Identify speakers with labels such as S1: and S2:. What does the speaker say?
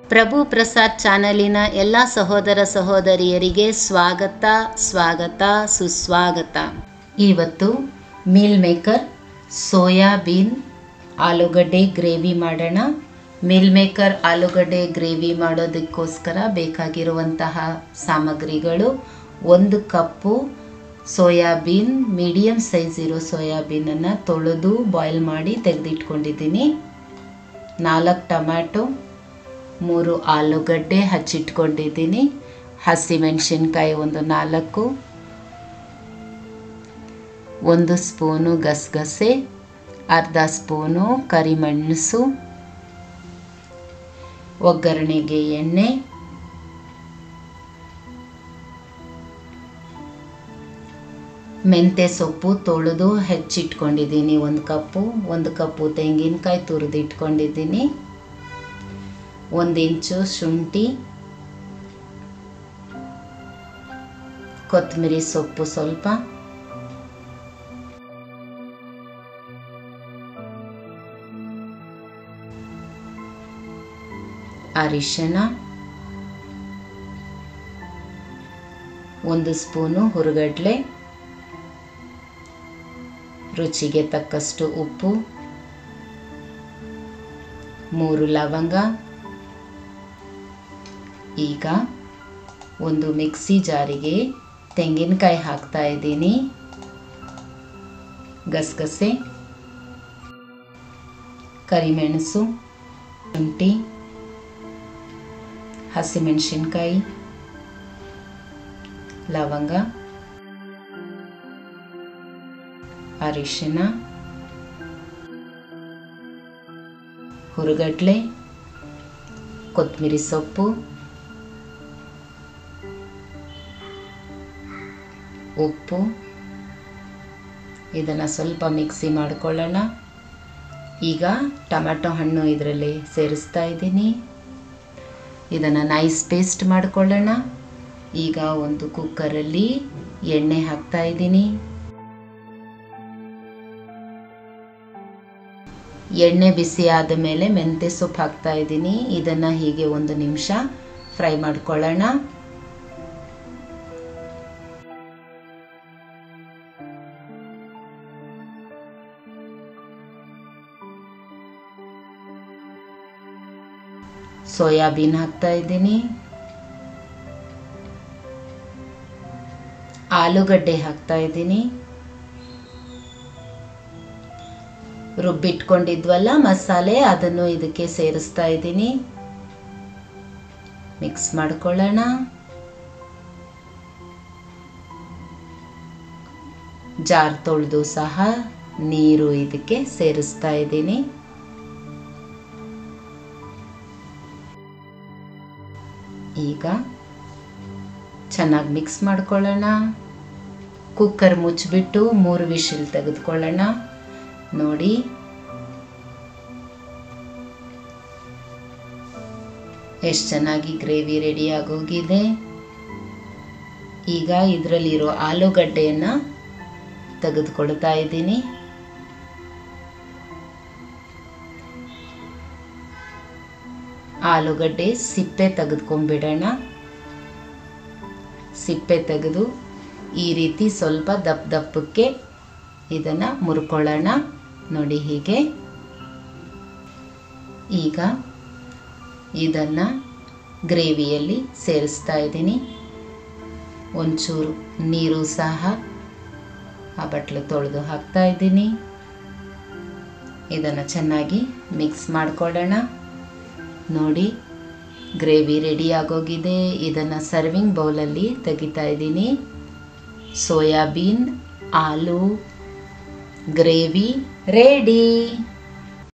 S1: ಪ್ರಭು ಪ್ರಸಾದ್ ಚಾನಲಿನ ಎಲ್ಲ ಸಹೋದರ ಸಹೋದರಿಯರಿಗೆ ಸ್ವಾಗತ ಸ್ವಾಗತ ಸುಸ್ವಾಗತ ಇವತ್ತು ಮೀಲ್ ಮೇಕರ್ ಸೋಯಾಬೀನ್ ಆಲೂಗಡ್ಡೆ ಗ್ರೇವಿ ಮಾಡೋಣ ಮೀಲ್ ಮೇಕರ್ ಆಲೂಗಡ್ಡೆ ಗ್ರೇವಿ ಮಾಡೋದಕ್ಕೋಸ್ಕರ ಬೇಕಾಗಿರುವಂತಹ ಸಾಮಗ್ರಿಗಳು ಒಂದು ಕಪ್ಪು ಸೋಯಾಬೀನ್ ಮೀಡಿಯಮ್ ಸೈಜ್ ಇರೋ ಸೋಯಾಬೀನನ್ನು ತೊಳೆದು ಬಾಯ್ಲ್ ಮಾಡಿ ತೆಗೆದಿಟ್ಕೊಂಡಿದ್ದೀನಿ ನಾಲ್ಕು ಟೊಮ್ಯಾಟೊ ಮೂರು ಆಲೂಗಡ್ಡೆ ಹಚ್ಚಿಟ್ಕೊಂಡಿದ್ದೀನಿ ಹಸಿಮೆಣಸಿನ್ಕಾಯಿ ಒಂದು ನಾಲ್ಕು ಒಂದು ಸ್ಪೂನು ಗಸಗಸೆ ಅರ್ಧ ಸ್ಪೂನು ಕರಿಮೆಣಸು ಒಗ್ಗರಣೆಗೆ ಎಣ್ಣೆ ಮೆಂತ್ಯ ಸೊಪ್ಪು ತೊಳೆದು ಹೆಚ್ಚಿಟ್ಕೊಂಡಿದ್ದೀನಿ ಒಂದು ಕಪ್ಪು ಒಂದು ಕಪ್ಪು ತೆಂಗಿನಕಾಯಿ ತುರಿದಿಟ್ಕೊಂಡಿದ್ದೀನಿ ಒಂದು ಇಂಚು ಶುಂಠಿ ಕೊತ್ತಂಬರಿ ಸೊಪ್ಪು ಸ್ವಲ್ಪ ಅರಿಶಿನ ಒಂದು ಸ್ಪೂನು ಹುರುಗಡ್ಲೆ ರುಚಿಗೆ ತಕ್ಕಷ್ಟು ಉಪ್ಪು ಮೂರು ಲವಂಗ ಈಗ ಒಂದು ಮಿಕ್ಸಿ ಜಾರಿಗೆ ತೆಂಗಿನಕಾಯಿ ಹಾಕ್ತಾ ಇದ್ದೀನಿ ಗಸಗಸೆ ಕರಿಮೆಣಸು ಶುಂಠಿ ಹಸಿಮೆಣಸಿನ್ಕಾಯಿ ಲವಂಗ ಅರಿಶಿನ ಹುರುಗಡ್ಲೆ ಕೊತ್ತಂಬರಿ ಸೊಪ್ಪು ಉಪ್ಪು ಇದನ್ನು ಸ್ವಲ್ಪ ಮಿಕ್ಸಿ ಮಾಡ್ಕೊಳ್ಳೋಣ ಈಗ ಟೊಮೆಟೊ ಹಣ್ಣು ಇದರಲ್ಲಿ ಸೇರಿಸ್ತಾ ಇದ್ದೀನಿ ಇದನ್ನು ನೈಸ್ ಪೇಸ್ಟ್ ಮಾಡ್ಕೊಳ್ಳೋಣ ಈಗ ಒಂದು ಕುಕ್ಕರಲ್ಲಿ ಎಣ್ಣೆ ಹಾಕ್ತಾ ಇದ್ದೀನಿ ಎಣ್ಣೆ ಬಿಸಿ ಆದ ಮೇಲೆ ಮೆಂತ್ಯ ಸೊಪ್ಪು ಹಾಕ್ತಾ ಇದ್ದೀನಿ ಇದನ್ನು ಹೀಗೆ ಒಂದು ನಿಮಿಷ ಫ್ರೈ ಮಾಡ್ಕೊಳ್ಳೋಣ ಸೋಯಾಬೀನ್ ಹಾಕ್ತಾ ಇದ್ದೀನಿ ಆಲೂಗಡ್ಡೆ ಹಾಕ್ತಾ ಇದ್ದೀನಿ ರುಬ್ಬಿಟ್ಕೊಂಡಿದ್ವಲ್ಲ ಮಸಾಲೆ ಅದನ್ನು ಇದಕ್ಕೆ ಸೇರಿಸ್ತಾ ಇದ್ದೀನಿ ಮಿಕ್ಸ್ ಮಾಡ್ಕೊಳ್ಳೋಣ ಜಾರ್ ತೊಳೆದು ಸಹ ನೀರು ಇದಕ್ಕೆ ಸೇರಿಸ್ತಾ ಇದ್ದೀನಿ ಈಗ ಚೆನ್ನಾಗಿ ಮಿಕ್ಸ್ ಮಾಡ್ಕೊಳ್ಳೋಣ ಕುಕ್ಕರ್ ಮುಚ್ಚಿಬಿಟ್ಟು ಮೂರು ವಿಶಿಲ್ ತೆಗೆದುಕೊಳ್ಳೋಣ ನೋಡಿ ಎಷ್ಟು ಚೆನ್ನಾಗಿ ಗ್ರೇವಿ ರೆಡಿ ಆಗೋಗಿದೆ ಈಗ ಇದರಲ್ಲಿರೋ ಆಲೂಗಡ್ಡೆಯನ್ನು ತೆಗೆದುಕೊಳ್ತಾ ಇದ್ದೀನಿ ಆಲೂಗಡ್ಡೆ ಸಿಪ್ಪೆ ತೆಗೆದುಕೊಂಡ್ಬಿಡೋಣ ಸಿಪ್ಪೆ ತೆಗೆದು ಈ ರೀತಿ ಸ್ವಲ್ಪ ದಪ್ಪ ದಪ್ಪಕ್ಕೆ ಇದನ್ನು ಮುರ್ಕೊಳ್ಳೋಣ ನೋಡಿ ಹೀಗೆ ಈಗ ಇದನ್ನು ಗ್ರೇವಿಯಲ್ಲಿ ಸೇರಿಸ್ತಾ ಇದ್ದೀನಿ ಒಂಚೂರು ನೀರು ಸಹ ಆ ಬಟ್ಲು ತೊಳೆದು ಹಾಕ್ತಾ ಇದ್ದೀನಿ ಇದನ್ನು ಚೆನ್ನಾಗಿ ಮಿಕ್ಸ್ ಮಾಡ್ಕೊಳ್ಳೋಣ ನೋಡಿ ಗ್ರೇವಿ ರೆಡಿ ಆಗೋಗಿದೆ ಇದನ್ನು ಸರ್ವಿಂಗ್ ಬೌಲಲ್ಲಿ ತೆಗಿತಾ ಇದ್ದೀನಿ ಸೋಯಾಬೀನ್ ಆಲೂ ಗ್ರೇವಿ ರೆಡಿ